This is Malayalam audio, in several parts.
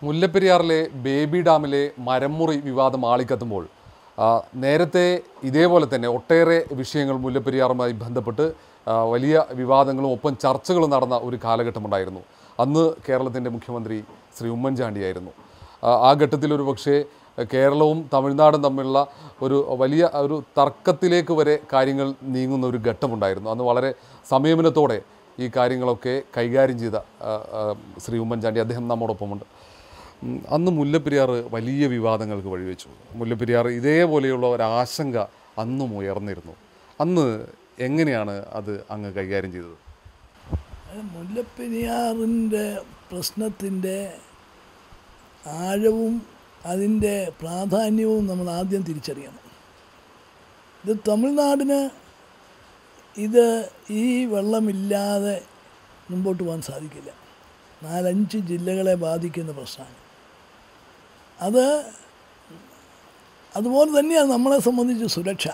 മുല്ലപ്പെരിയാറിലെ ബേബി ഡാമിലെ മരംമുറി വിവാദം ആളിക്കത്തുമ്പോൾ ആ, നേരത്തെ ഇതേപോലെ തന്നെ ഒട്ടേറെ വിഷയങ്ങൾ മുല്ലപ്പെരിയാറുമായി ബന്ധപ്പെട്ട് ആ, വലിയ വിവാദങ്ങളും ഒപ്പം ചർച്ചകളും നടന്ന ഒരു കാലഘട്ടമുണ്ടായിരുന്നു അന്ന് കേരളത്തിൻ്റെ മുഖ്യമന്ത്രി ശ്രീ ഉമ്മൻചാണ്ടിയായിരുന്നു ആ, ആ ഘട്ടത്തിൽ ഒരു പക്ഷേ കേരളവും തമിഴ്നാടും തമ്മിലുള്ള ഒരു വലിയ ഒരു തർക്കത്തിലേക്ക് വരെ കാര്യങ്ങൾ നീങ്ങുന്ന ഒരു ഘട്ടമുണ്ടായിരുന്നു അന്ന് വളരെ സംയമനത്തോടെ ഈ കാര്യങ്ങളൊക്കെ കൈകാര്യം ചെയ്ത ആ, ആ, ശ്രീ ഉമ്മൻചാണ്ടി അദ്ദേഹം നമ്മോടൊപ്പമുണ്ട് ഉം, അന്ന് മുല്ലപ്പെരിയാർ വലിയ വിവാദങ്ങൾക്ക് വഴിവെച്ചു മുല്ലപ്പെരിയാർ ഇതേപോലെയുള്ള ഒരാശങ്ക അന്നും ഉയർന്നിരുന്നു അന്ന് എങ്ങനെയാണ് അത് അങ്ങ് കൈകാര്യം ചെയ്തത് അത് മുല്ലപ്പെരിയാറിൻ്റെ പ്രശ്നത്തിൻ്റെ ആഴവും അതിൻ്റെ പ്രാധാന്യവും നമ്മൾ ആദ്യം തിരിച്ചറിയണം ഇത് തമിഴ്നാടിന് ഇത് ഈ വെള്ളമില്ലാതെ മുമ്പോട്ട് പോകാൻ സാധിക്കില്ല നാലഞ്ച് ജില്ലകളെ ബാധിക്കുന്ന പ്രശ്നമാണ് അത് അതുപോലെ തന്നെയാണ് നമ്മളെ സംബന്ധിച്ച് സുരക്ഷ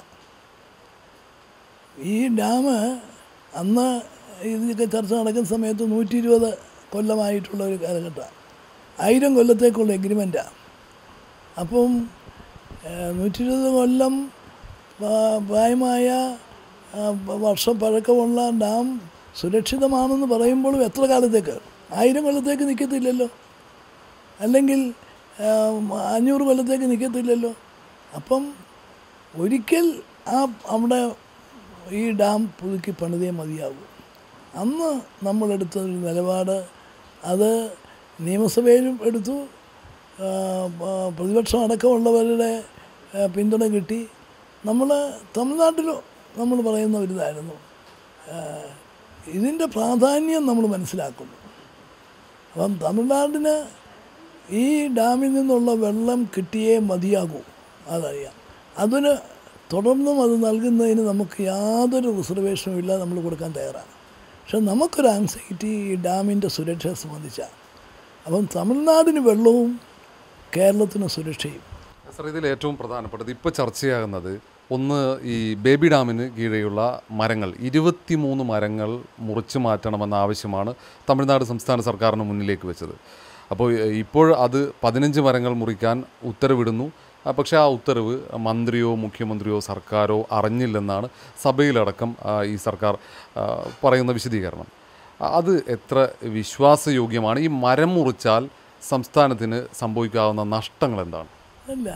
ഈ ഡാം അന്ന് ഇതിനൊക്കെ ചർച്ച നടക്കുന്ന സമയത്ത് നൂറ്റി ഇരുപത് കൊല്ലമായിട്ടുള്ള ഒരു കാലഘട്ടമാണ് ആയിരം കൊല്ലത്തേക്കുള്ള എഗ്രിമെൻറ്റാണ് അപ്പം നൂറ്റി ഇരുപത് കൊല്ലം പ്രാ- പ്രായമായ ആ, വർഷം പഴക്കമുള്ള ഡാം സുരക്ഷിതമാണെന്ന് പറയുമ്പോഴും എത്ര കാലത്തേക്ക് ആയിരം കൊല്ലത്തേക്ക് നിൽക്കത്തില്ലല്ലോ അല്ലെങ്കിൽ ആ, അഞ്ഞൂറ് കൊല്ലത്തേക്ക് നിൽക്കത്തില്ലല്ലോ അപ്പം ഒരിക്കൽ ആ അവിടെ ഈ ഡാം പുതുക്കി പണിതേ മതിയാകൂ അന്ന് നമ്മളെടുത്ത ഒരു നിലപാട് അത് നിയമസഭയിലും എടുത്തു ആ, പ- പ്രതിപക്ഷം അടക്കമുള്ളവരുടെ ആ, പിന്തുണ കിട്ടി നമ്മൾ തമിഴ്നാട്ടിലും നമ്മൾ പറയുന്ന ഒരു ഇതായിരുന്നു ആ, ഇതിൻ്റെ പ്രാധാന്യം നമ്മൾ മനസ്സിലാക്കുന്നു അപ്പം തമിഴ്നാടിന് ഈ ഡാമിൽ നിന്നുള്ള വെള്ളം കിട്ടിയേ മതിയാകൂ അതറിയാം അതിന് തുടർന്നും അത് നൽകുന്നതിന് നമുക്ക് യാതൊരു റിസർവേഷനും ഇല്ല നമ്മൾ കൊടുക്കാൻ തയ്യാറാണ് പക്ഷെ നമുക്കൊരു ആങ്സൈറ്റി ഈ ഡാമിൻ്റെ സുരക്ഷയെ സംബന്ധിച്ചാണ് അപ്പം തമിഴ്നാടിന് വെള്ളവും കേരളത്തിന് സുരക്ഷയും സർ ഇതിൽ ഏറ്റവും പ്രധാനപ്പെട്ടത് ഇപ്പോൾ ചർച്ചയാകുന്നത് ഒന്ന് ഈ ബേബി ഡാമിന് കീഴെയുള്ള മരങ്ങൾ ഇരുപത്തിമൂന്ന് മരങ്ങൾ മുറിച്ചു മാറ്റണമെന്ന ആവശ്യമാണ് തമിഴ്നാട് സംസ്ഥാന സർക്കാരിന് മുന്നിലേക്ക് വെച്ചത് അപ്പോൾ ഏഹ്, ഇപ്പോൾ അത് പതിനഞ്ച് മരങ്ങൾ മുറിക്കാൻ ഉത്തരവിടുന്നു ആ, പക്ഷേ ആ ഉത്തരവ് മന്ത്രിയോ മുഖ്യമന്ത്രിയോ സർക്കാരോ അറിഞ്ഞില്ലെന്നാണ് സഭയിലടക്കം ആ, ഈ സർക്കാർ ആ, പറയുന്ന വിശദീകരണം ആ, അത് എത്ര വിശ്വാസയോഗ്യമാണ് ഈ മരം മുറിച്ചാൽ സംസ്ഥാനത്തിന് സംഭവിക്കാവുന്ന നഷ്ടങ്ങൾ എന്താണ് അല്ല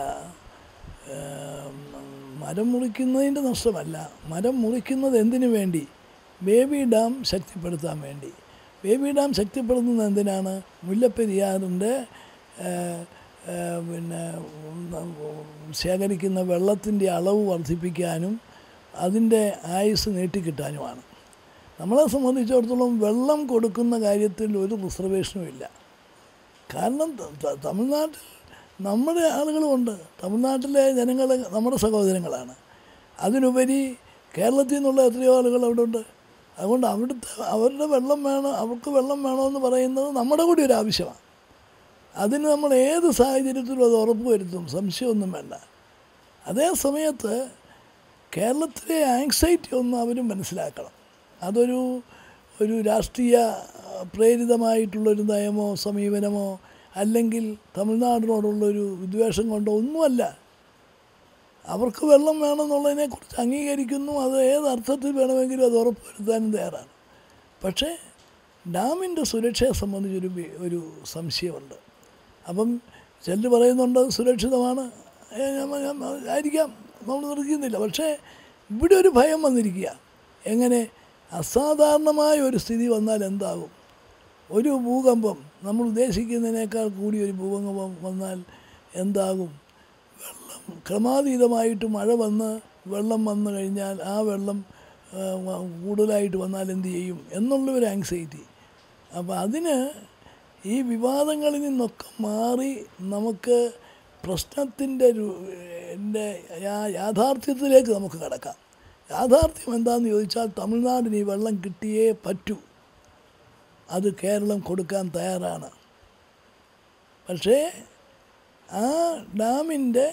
ഏം, മരം മുറിക്കുന്നതിൻ്റെ നഷ്ടമല്ല മരം മുറിക്കുന്നത് എന്തിനു വേണ്ടി ബേബി ഡാം ശക്തിപ്പെടുത്താൻ വേണ്ടി ബേബി ഡാം ശക്തിപ്പെടുത്തുന്നത് എന്തിനാണ് മുല്ലപ്പെരിയാറിൻ്റെ ഏഹ്, ഏഹ്, പിന്നെ ഉം, ശേഖരിക്കുന്ന വെള്ളത്തിൻ്റെ അളവ് വർദ്ധിപ്പിക്കാനും അതിൻ്റെ ആയുസ് നീട്ടിക്കിട്ടാനുമാണ് നമ്മളെ സംബന്ധിച്ചിടത്തോളം വെള്ളം കൊടുക്കുന്ന കാര്യത്തിൽ ഒരു റിസർവേഷനും ഇല്ല കാരണം ത- ത- തമിഴ്നാട്ടിൽ നമ്മുടെ ആളുകളുമുണ്ട് തമിഴ്നാട്ടിലെ ജനങ്ങൾ നമ്മുടെ സഹോദരങ്ങളാണ് അതിനുപരി കേരളത്തിൽ നിന്നുള്ള എത്രയോ ആളുകൾ അവിടെ ഉണ്ട് അതുകൊണ്ട് അവിടുത്തെ അവരുടെ വെള്ളം വേണം അവർക്ക് വെള്ളം വേണമെന്ന് പറയുന്നത് നമ്മുടെ കൂടി ഒരു ആവശ്യമാണ് അതിന് നമ്മൾ ഏത് സാഹചര്യത്തിലും അത് ഉറപ്പ് വരുത്തും സംശയമൊന്നും വേണ്ട അതേ സമയത്ത് കേരളത്തിലെ ആങ്സൈറ്റി ഒന്ന് അവരും മനസ്സിലാക്കണം അതൊരു ഒരു രാഷ്ട്രീയ ആ, പ്രേരിതമായിട്ടുള്ളൊരു നയമോ സമീപനമോ അല്ലെങ്കിൽ തമിഴ്നാടിനോടുള്ളൊരു വിദ്വേഷം കൊണ്ടോ ഒന്നുമല്ല അവർക്ക് വെള്ളം വേണമെന്നുള്ളതിനെക്കുറിച്ച് അംഗീകരിക്കുന്നു അത് ഏത് അർത്ഥത്തിൽ വേണമെങ്കിലും അത് ഉറപ്പുവരുത്താനും തയ്യാറാണ് പക്ഷേ ഡാമിൻ്റെ സുരക്ഷയെ സംബന്ധിച്ചൊരു വി- ഒരു സംശയമുണ്ട് അപ്പം ചിലർ പറയുന്നുണ്ട് അത് സുരക്ഷിതമാണ് ഏ, ഞാൻ- ഞാൻ- ആയിരിക്കാം നമ്മൾ നിർത്തിക്കുന്നില്ല പക്ഷേ ഇവിടെ ഒരു ഭയം വന്നിരിക്കുക എങ്ങനെ അസാധാരണമായ ഒരു സ്ഥിതി വന്നാൽ എന്താകും ഒരു ഭൂകമ്പം നമ്മൾ ഉദ്ദേശിക്കുന്നതിനേക്കാൾ കൂടി ഒരു ഭൂകമ്പം വന്നാൽ എന്താകും വെള്ളം ക്രമാതീതമായിട്ട് മഴ വന്ന് വെള്ളം വന്നു കഴിഞ്ഞാൽ ആ വെള്ളം ആ, വ- കൂടുതലായിട്ട് വന്നാൽ എന്ത് ചെയ്യും എന്നുള്ള ഒരു ആങ്സൈറ്റി അപ്പോൾ അതിന് ഈ വിവാദങ്ങളിൽ നിന്നൊക്കെ മാറി നമുക്ക് പ്രശ്നത്തിൻ്റെ എൻ്റെ യാഥാർത്ഥ്യത്തിലേക്ക് നമുക്ക് കടക്കാം യാഥാർത്ഥ്യം എന്താണെന്ന് ചോദിച്ചാൽ തമിഴ്നാടിന് ഈ വെള്ളം കിട്ടിയേ പറ്റൂ അത് കേരളം കൊടുക്കാൻ തയ്യാറാണ് പക്ഷേ ആ ഡാമിൻ്റെ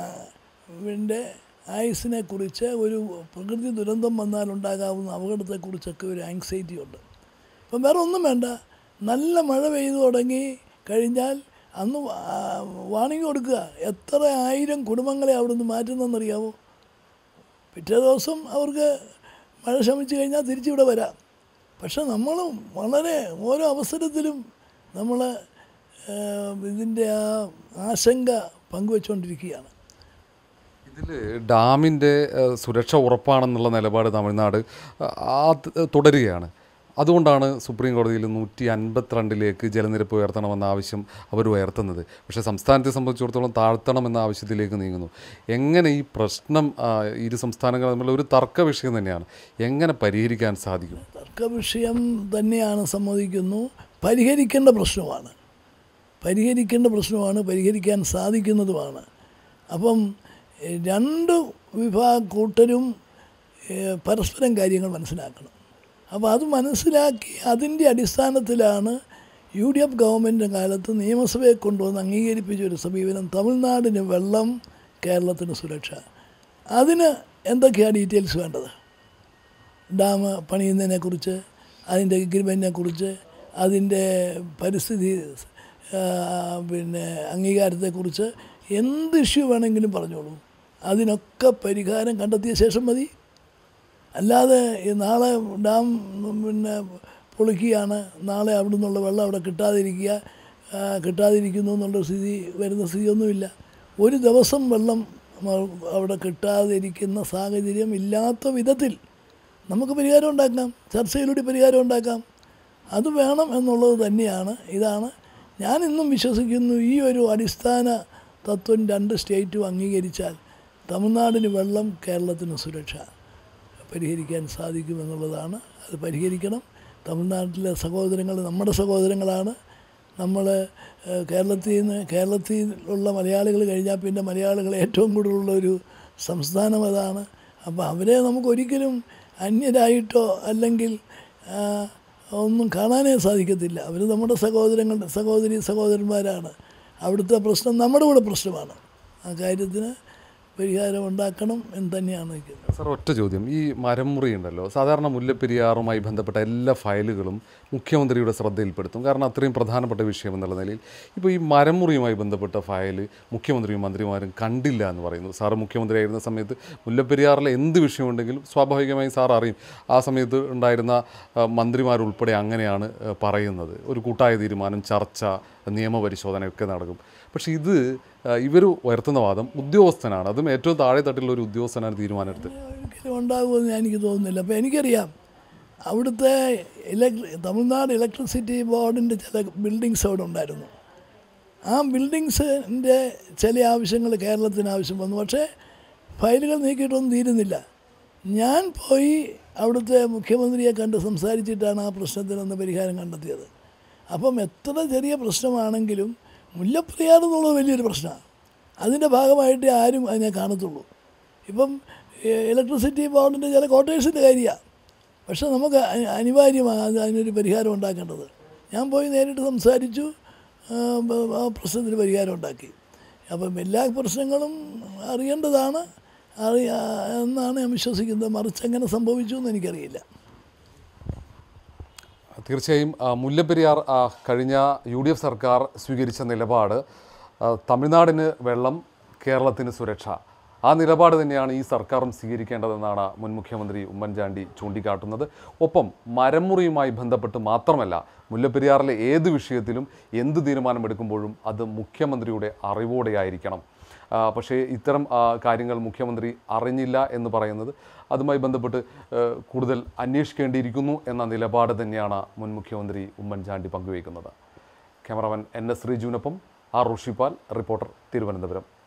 ൻ്റെ ആയുസിനെ കുറിച്ച് ഒരു പ്രകൃതി ദുരന്തം വന്നാൽ ഉണ്ടാകാവുന്ന അപകടത്തെക്കുറിച്ചൊക്കെ ഒരു ആങ്സൈറ്റി ഉണ്ട് അപ്പം വേറെ ഒന്നും വേണ്ട നല്ല മഴ പെയ്തു തുടങ്ങി കഴിഞ്ഞാൽ അന്ന് വാണിംഗ് കൊടുക്കുക എത്ര ആയിരം കുടുംബങ്ങളെ അവിടെ നിന്ന് മാറ്റുന്നതെന്നറിയാമോ പിറ്റേ ദിവസം അവർക്ക് മഴ ശമിച്ചു കഴിഞ്ഞാൽ തിരിച്ചിവിടെ വരാം പക്ഷെ നമ്മൾ വളരെ ഓരോ അവസരത്തിലും നമ്മൾ ഇതിൻ്റെ ആ ആശങ്ക പങ്കുവെച്ചുകൊണ്ടിരിക്കുകയാണ് ഇതിൽ ഡാമിൻ്റെ ഏഹ്, സുരക്ഷ ഉറപ്പാണെന്നുള്ള നിലപാട് തമിഴ്നാട് ആ, ആ ത- തുടരുകയാണ് അതുകൊണ്ടാണ് സുപ്രീം കോടതിയിൽ നൂറ്റി അൻപത്തിരണ്ടിലേക്ക് ജലനിരപ്പ് ഉയർത്തണമെന്ന ആവശ്യം അവർ ഉയർത്തുന്നത് പക്ഷേ സംസ്ഥാനത്തെ സംബന്ധിച്ചിടത്തോളം താഴ്ത്തണമെന്ന ആവശ്യത്തിലേക്ക് നീങ്ങുന്നു എങ്ങനെ ഈ പ്രശ്നം ആ, ഇരു സംസ്ഥാനങ്ങൾ തമ്മിലുള്ള ഒരു തർക്ക വിഷയം തന്നെയാണ് എങ്ങനെ പരിഹരിക്കാൻ സാധിക്കും തർക്ക വിഷയം തന്നെയാണ് സമ്മതിക്കുന്നു പരിഹരിക്കേണ്ട പ്രശ്നമാണ് പരിഹരിക്കേണ്ട പ്രശ്നമാണ് പരിഹരിക്കാൻ സാധിക്കുന്നതുമാണ് അപ്പം എഹ്, രണ്ട് വിഭാഗ കൂട്ടരും എഹ്, പരസ്പരം കാര്യങ്ങൾ മനസ്സിലാക്കണം അപ്പോൾ അത് മനസ്സിലാക്കി അതിൻ്റെ അടിസ്ഥാനത്തിലാണ് യു ഡി എഫ് ഗവൺമെൻറ് കാലത്ത് നിയമസഭയെ കൊണ്ടുവന്ന് അംഗീകരിപ്പിച്ച ഒരു സമീപനം തമിഴ്നാടിന് വെള്ളം കേരളത്തിന് സുരക്ഷ അതിന് എന്തൊക്കെയാണ് ഡീറ്റെയിൽസ് വേണ്ടത് ഡാം പണിയുന്നതിനെക്കുറിച്ച് അതിൻ്റെ എഗ്രിമെൻറ്റിനെക്കുറിച്ച് അതിൻ്റെ പരിസ്ഥിതി ആ, പിന്നെ അംഗീകാരത്തെക്കുറിച്ച് എന്ത് ഇഷ്യൂ വേണമെങ്കിലും പറഞ്ഞോളൂ അതിനൊക്കെ പരിഹാരം കണ്ടെത്തിയ ശേഷം മതി അല്ലാതെ ഈ നാളെ ഡാം പിന്നെ പൊളിക്കുകയാണ് നാളെ അവിടെ നിന്നുള്ള വെള്ളം അവിടെ കിട്ടാതിരിക്കുക ആ, കിട്ടാതിരിക്കുന്നു എന്നുള്ള സ്ഥിതി വരുന്ന സ്ഥിതിയൊന്നുമില്ല ഒരു ദിവസം വെള്ളം മ- അവിടെ കിട്ടാതിരിക്കുന്ന സാഹചര്യം ഇല്ലാത്ത വിധത്തിൽ നമുക്ക് പരിഹാരം ഉണ്ടാക്കാം ചർച്ചയിലൂടെ പരിഹാരം ഉണ്ടാക്കാം അത് വേണം എന്നുള്ളത് തന്നെയാണ് ഇതാണ് ഞാൻ ഇന്നും വിശ്വസിക്കുന്നു ഈ ഒരു അടിസ്ഥാന തത്വം രണ്ട് സ്റ്റേറ്റും അംഗീകരിച്ചാൽ തമിഴ്നാടിന് വെള്ളം കേരളത്തിന് സുരക്ഷ പരിഹരിക്കാൻ സാധിക്കുമെന്നുള്ളതാണ് അത് പരിഹരിക്കണം തമിഴ്നാട്ടിലെ സഹോദരങ്ങൾ നമ്മുടെ സഹോദരങ്ങളാണ് നമ്മൾ ഏഹ്, കേരളത്തിൽ നിന്ന് കേരളത്തിൽ ഉള്ള മലയാളികൾ കഴിഞ്ഞാൽ പിന്നെ മലയാളികൾ ഏറ്റവും കൂടുതലുള്ള ഒരു സംസ്ഥാനം അതാണ് അപ്പോൾ അവരെ നമുക്ക് ഒരിക്കലും അന്യരായിട്ടോ അല്ലെങ്കിൽ ആ, ഒന്നും കാണാനേ സാധിക്കത്തില്ല അവർ നമ്മുടെ സഹോദരങ്ങൾ സഹോദരി സഹോദരന്മാരാണ് അവിടുത്തെ പ്രശ്നം നമ്മുടെ കൂടെ പ്രശ്നമാണ് ആ കാര്യത്തിന് പരിഹാരം ഉണ്ടാക്കണം എന്ന് തന്നെയാണ് നിൽക്കുന്നത് സാർ ഒറ്റ ചോദ്യം ഈ മരം മുറി ഉണ്ടല്ലോ സാധാരണ മുല്ലപ്പെരിയാറുമായി ബന്ധപ്പെട്ട എല്ലാ ഫയലുകളും മുഖ്യമന്ത്രിയുടെ ശ്രദ്ധയിൽപ്പെടുത്തും കാരണം അത്രയും പ്രധാനപ്പെട്ട വിഷയം എന്നുള്ള നിലയിൽ ഇപ്പോൾ ഈ മരം മുറിയുമായി ബന്ധപ്പെട്ട ഫയൽ മുഖ്യമന്ത്രിയും മന്ത്രിമാരും കണ്ടില്ല എന്ന് പറയുന്നു സാറ് മുഖ്യമന്ത്രിയായിരുന്ന സമയത്ത് മുല്ലപ്പെരിയാറിലെ എന്ത് വിഷയമുണ്ടെങ്കിലും സ്വാഭാവികമായും സാർ അറിയും ആ സമയത്ത് ഉണ്ടായിരുന്ന ആ, മന്ത്രിമാരുൾപ്പെടെ അങ്ങനെയാണ് ആ, പറയുന്നത് ഒരു കൂട്ടായ തീരുമാനം ചർച്ച നിയമപരിശോധനയൊക്കെ നടക്കും പക്ഷേ ഇത് ഇവർ ഉയർത്തുന്ന വാദം ഉദ്യോഗസ്ഥനാണ് അതും ഏറ്റവും താഴെ തട്ടിലുള്ള ഒരു ഉദ്യോഗസ്ഥനാണ് തീരുമാനമെടുത്തത് ഒരിക്കലും ഉണ്ടാകുമെന്ന് എനിക്ക് തോന്നുന്നില്ല അപ്പോൾ എനിക്കറിയാം അവിടുത്തെ ഇലക്ട്രി തമിഴ്നാട് ഇലക്ട്രിസിറ്റി ബോർഡിൻ്റെ ചില ബിൽഡിങ്സ് അവിടെ ഉണ്ടായിരുന്നു ആ ബിൽഡിങ്സിൻ്റെ ചില ആവശ്യങ്ങൾ കേരളത്തിന് ആവശ്യം വന്നു പക്ഷേ ഫയലുകൾ നീക്കിയിട്ടൊന്നും തീരുന്നില്ല ഞാൻ പോയി അവിടുത്തെ മുഖ്യമന്ത്രിയെ കണ്ട് സംസാരിച്ചിട്ടാണ് ആ പ്രശ്നത്തിനൊന്ന് പരിഹാരം കണ്ടെത്തിയത് അപ്പം എത്ര ചെറിയ പ്രശ്നമാണെങ്കിലും മുല്ലപ്പെരിയാർ എന്നുള്ളത് വലിയൊരു പ്രശ്നമാണ് അതിൻ്റെ ഭാഗമായിട്ട് ആരും അതിനെ കാണത്തുള്ളൂ ഇപ്പം ഇലക്ട്രിസിറ്റി ബോർഡിൻ്റെ ചില ക്വാർട്ടേഴ്സിൻ്റെ കാര്യമാണ് പക്ഷെ നമുക്ക് അ- അനിവാര്യമാണ് അത് അതിനൊരു പരിഹാരം ഉണ്ടാക്കേണ്ടത് ഞാൻ പോയി നേരിട്ട് സംസാരിച്ചു ആ, ബ- ആ പ്രശ്നത്തിന് പരിഹാരം ഉണ്ടാക്കി അപ്പം എല്ലാ പ്രശ്നങ്ങളും അറിയേണ്ടതാണ് അറിയാ എന്നാണ് ഞാൻ വിശ്വസിക്കുന്നത് മറിച്ച് എങ്ങനെ സംഭവിച്ചു എന്ന് എനിക്കറിയില്ല തീർച്ചയായും ആ, മുല്ലപ്പെരിയാർ ആ, കഴിഞ്ഞ യു ഡി എഫ് സർക്കാർ സ്വീകരിച്ച നിലപാട് ആ, തമിഴ്നാടിന് വെള്ളം കേരളത്തിന് സുരക്ഷ ആ നിലപാട് തന്നെയാണ് ഈ സർക്കാരും സ്വീകരിക്കേണ്ടതെന്നാണ് മുൻ മുഖ്യമന്ത്രി ഉമ്മൻചാണ്ടി ചൂണ്ടിക്കാട്ടുന്നത് ഒപ്പം മരമുറിയുമായി ബന്ധപ്പെട്ട് മാത്രമല്ല മുല്ലപ്പെരിയാറിലെ ഏത് വിഷയത്തിലും എന്ത് തീരുമാനമെടുക്കുമ്പോഴും അത് മുഖ്യമന്ത്രിയുടെ അറിവോടെയായിരിക്കണം ആ, പക്ഷേ ഇത്തരം ആ, കാര്യങ്ങൾ മുഖ്യമന്ത്രി അറിഞ്ഞില്ല എന്ന് പറയുന്നത് അതുമായി ബന്ധപ്പെട്ട് ആ, കൂടുതൽ അന്വേഷിക്കേണ്ടിയിരിക്കുന്നു എന്ന നിലപാട് തന്നെയാണ് മുൻ മുഖ്യമന്ത്രി ഉമ്മൻചാണ്ടി പങ്കുവയ്ക്കുന്നത് cameraman N S ശ്രീജുവിനൊപ്പം R Rishipal reporter Thiruvananthapuram